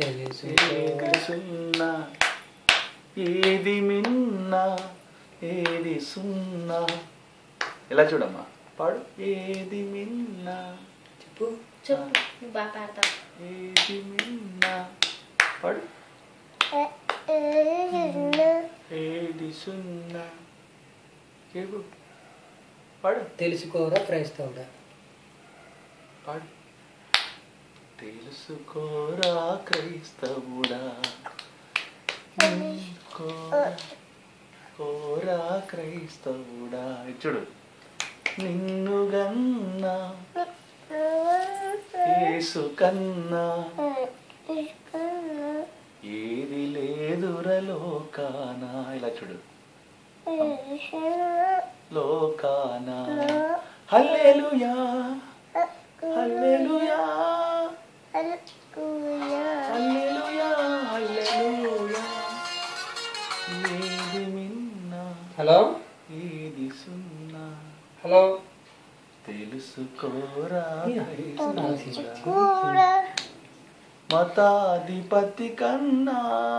ఏది సున్నా ఏది మిన్నా ఏది సున్నా ఎలా చూడమ్మా పాడు ఏది మిన్నా చెప్పు చెప్పు నువ్వు బాగా పాడతావు ఏది మిన్నా పాడు ఏది సున్నా చెప్పు పాడు తెలుసుకోరా క్రైస్తవుడా పాడు తెలుసుకోరా క్రైస్తవుడా కోరా కోరా క్రైస్తవుడా చూడు నిన్ను గన్నా యేసు కన్నా ఏది లేదురలోకాన ఇలా చూడు లోకాన హల్లెలూయా హల్లెలూయా హల్లెలూయా హల్లెలూయా ఏది మిన్నా హలో ఏది సున్నా హలో తెలుసుకోరా క్రైస్తవుడా. మతాధిపతి కన్నా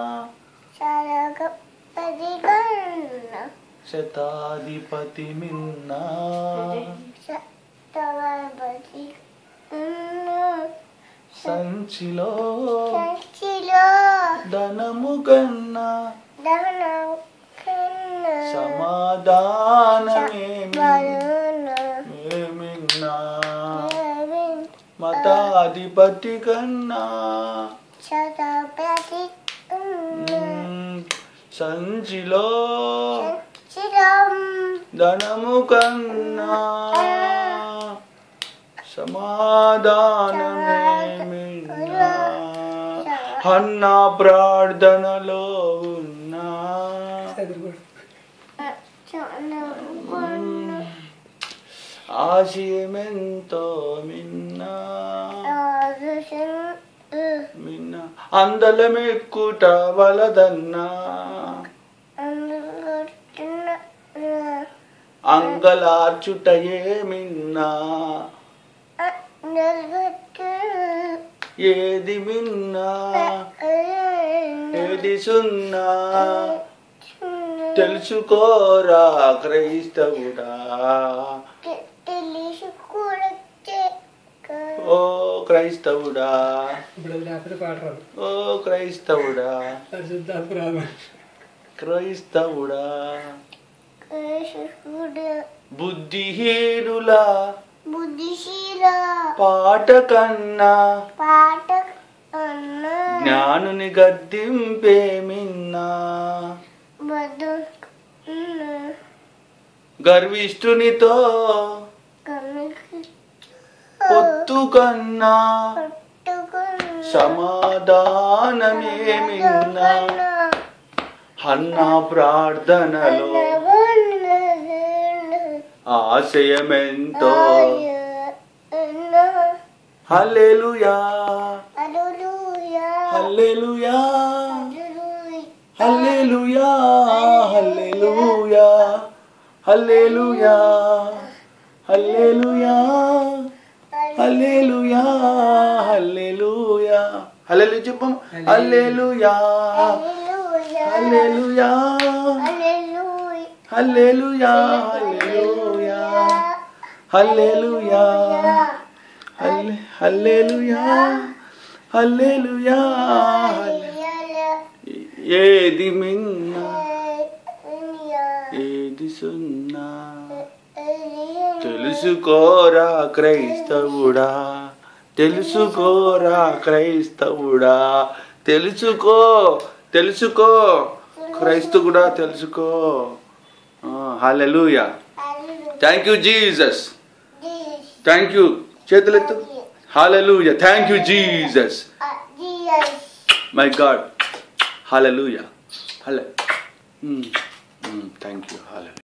శతాధిపతి మిన్నా సంచిలో ధనము కన్నా సమాధానమేమి ఏమిన్నా మతాధిపతి కన్నా మ్మ్, సంచిలో ధనము కన్నా సమాధానమేమిన్నా అన్న ప్రార్థనలో ఉన్నా ఆశయమెంతో మిన్నా మిన్న అందలమెక్కుట వలదన్నా అంగలార్చుటయే మిన్నా ఏది మిన్నా ఏది సున్నా తెలుసుకోరా క్రైస్తవుడా ఓ క్రైస్తవుడా ఇప్పుడు లేకపోతే పాట రాదు ఓ క్రైస్తవుడా పరిశుద్ధాత్మ రాదు క్రైస్తవుడా బుద్ధిహీనుల బుద్ధిశీల పాట కన్నా పాట అన్న జ్ఞానుని గద్దింపే మిన్నా బదు గర్విష్ఠునితో కనుక పొత్తు కన్నా పట్టుకున్న సమాధానమే మిన్నా అన్న ప్రార్థనలో ఆశయమెంతో హల్లెలూయా హల్లెలూయా హల్లెలూయా హల్లెలూయా హల్లెలూయా హల్లెలూయా హల్లెలూయా హల్లెలూయా హల్లెలూయా చెప్పం హల్లెలూయా హల్లెలూయా హల్లెలూయా హల్లెలూయా హల్లెలూయా హల్లె హల్లెలూయా హల్లెలూయా ఏది మిన్నా ఏది సున్నా తెలుసుకోరా క్రైస్తవుడా తెలుసుకోరా క్రైస్తవుడా తెలుసుకో తెలుసుకో క్రైస్తవుడా తెలుసుకో hallelujah thank you Jesus thank you చేతులెత్తు hallelujah thank you Jesus my God hallelujah హల్లె థ్యాంక్ యూ హల్లెలూయా